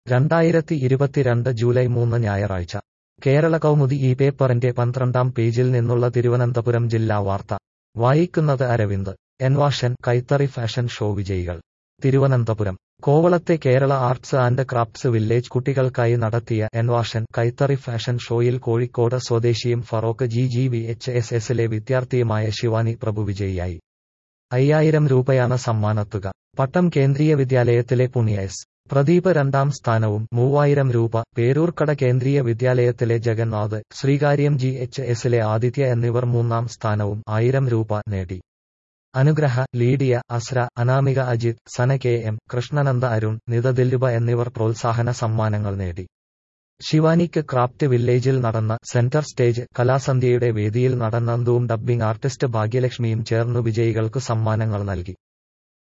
രണ്ടായിരത്തി ഇരുപത്തിരണ്ട് ജൂലൈ മൂന്ന് ഞായറാഴ്ച കേരള കൗമുദി ഈ പേപ്പറിന്റെ പന്ത്രണ്ടാം പേജിൽ നിന്നുള്ള തിരുവനന്തപുരം ജില്ലാ വാർത്ത വായിക്കുന്നത് അരവിന്ദ് എൻവാഷൻ കൈത്തറി ഫാഷൻ ഷോ വിജയികൾ തിരുവനന്തപുരം കോവളത്തെ Kerala arts and crafts village കുട്ടികൾക്കായി നടത്തിയ എൻവാഷൻ കൈത്തറി ഫാഷൻ ഷോയിൽ കോഴിക്കോട് സ്വദേശിയും Feroke G G V H S എസിലെ വിദ്യാർത്ഥിയുമായ ശിവാനി പ്രഭു വിജയിയായി അയ്യായിരം രൂപയാണ് സമ്മാനത്തുക പട്ടം കേന്ദ്രീയ വിദ്യാലയത്തിലെ പുണ്യ എസ് പ്രദീപ് രണ്ടാം സ്ഥാനവും മൂവായിരം രൂപ പേരൂർക്കട കേന്ദ്രീയ വിദ്യാലയത്തിലെ ജഗന്നാഥ് ശ്രീകാര്യം ജി എച്ച് എസിലെ ആദിത്യ എന്നിവർ മൂന്നാം സ്ഥാനവും ആയിരം രൂപ നേടി Anugraha Lydia Asra Anamika Ajith Sana K M Krishnananda Arun Nitha Dilluba എന്നിവർ പ്രോത്സാഹന സമ്മാനങ്ങൾ നേടി ശിവാനിക്ക് ക്രാഫ്റ്റ് വില്ലേജിൽ നടന്ന സെന്റർ സ്റ്റേജ് കലാസന്ധ്യയുടെ വേദിയിൽ നടന്ന ധൂം ഡബ്ബിംഗ് ആർട്ടിസ്റ്റ് ഭാഗ്യലക്ഷ്മിയും ചേർന്നു വിജയികൾക്ക് സമ്മാനങ്ങൾ നൽകി